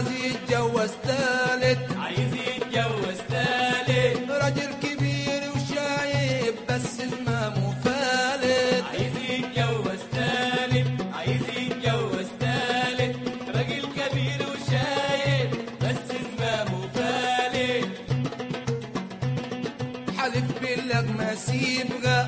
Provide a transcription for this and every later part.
عايز يتجوز تالت عايز يتجوز تالت راجل كبير وشايب بس زمامه فالت عايز يتجوز تالت عايز يتجوز تالت راجل كبير وشايب بس زمامه فالت حلف بالله ما سيبقى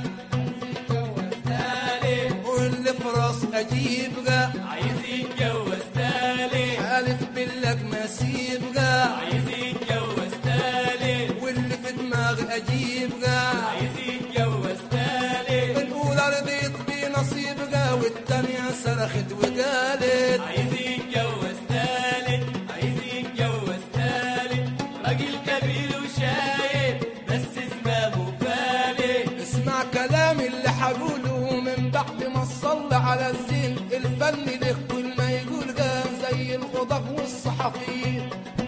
تالت واللي في راس اجيبقى عايز يتجوز تالت حلف بالله ما سيبقى عايز يتجوز تالت واللي في دماغي اجيبقى عايز يتجوز تالت الاولى رضيت بنصيبقى والتانية صرخت وقالت عايز يتجوز تالت عايز يتجوز تالت راجل كبير وشايب بس زمامه فالت اسمع كلامي اللي حقوله من بعد ما تصلي على الزين الفن له كل ما يقول قال زي الغضب والصحفيين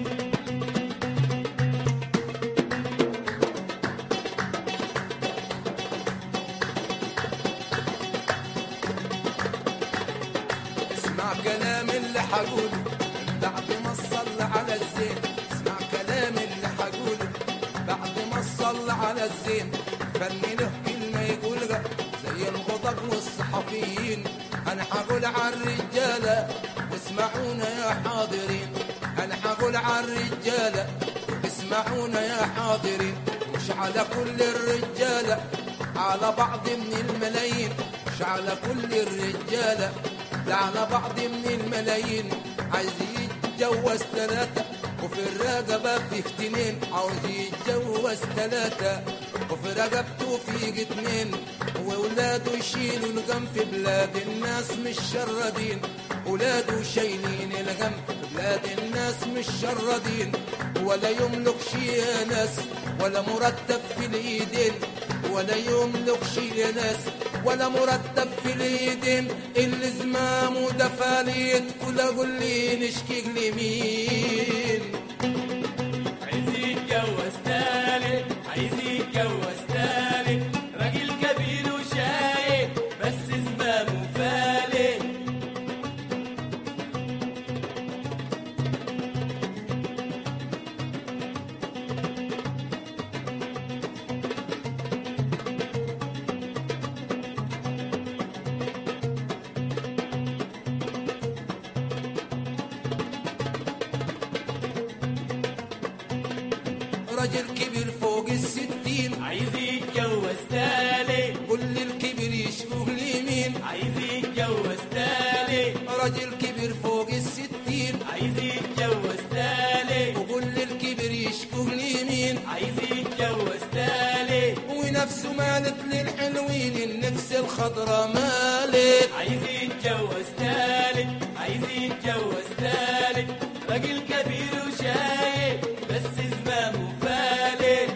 اسمع كلام اللي حقوله من بعد ما تصلي على الزين اسمع كلام اللي حقوله بعد ما تصلي على الزين فن له كلمة يقولها زي الغضب والصحفيين انا حقول على الرجالة واسمعونا يا حاضرين انا حقول على الرجالة اسمعونا يا حاضرين مش على كل الرجالة على بعض من الملايين مش على كل الرجالة ده على بعض من الملايين عايز يتجوز ثلاثة وفي الرقبة في اتنين عاوز يتجوز ثلاثة وفي رقبته في اتنين وولاده يشيلوا الغم في بلاد الناس مش شردين ولاده شايلين الغم في بلاد الناس مش شردين ولا يملك شي يا ناس ولا مرتب في الايدين ولا يملك شي يا ناس ولا مرتب في الايدين اللي زمامه ده فاليت كل اقول لي نشكي لمين عايز يتجوز تالت عايز يتجوز تالت راجل كبير وشايب بس زمامه فالت رجل كبير فوق الستين عايز يتجوز تالت قول لي الكبير يشكوه لمين عايز يتجوز تالت رجل كبير فوق الستين عايز يتجوز تالت وقول لي الكبير يشكوه لمين عايز يتجوز تالت ونفسه مالت للحلوين النفس الخضرا مالت عايز يتجوز تالت عايز يتجوز تالت راجل كبير وشايب بس زمامه فالت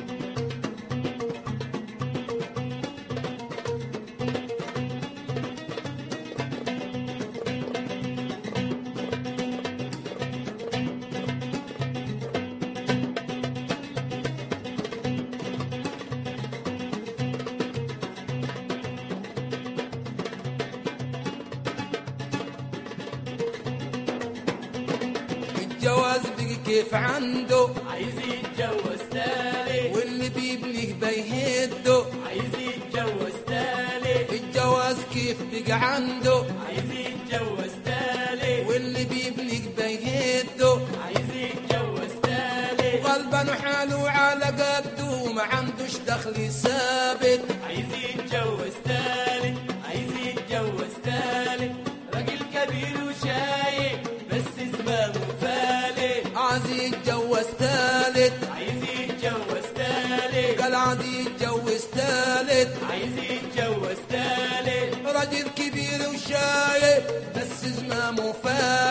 الجواز بقي كيف عنده عايز يتجوز تالت واللي بيبنيه بيهده عايز يتجوز تالت الجواز كيف بقى عنده عايز يتجوز تالت واللي بيبنيه بيهده عايز يتجوز تالت غلبان حاله على قده وما عندوش دخل ثابت عايز يتجوز تالت عايز يتجوز تالت راجل كبير وشايب بس زمامه فالت عايز يتجوز تالت عايز يتجوز تالت قال عايز يتجوز تالت عايز يتجوز تالت راجل كبير وشايب بس زمامه فالت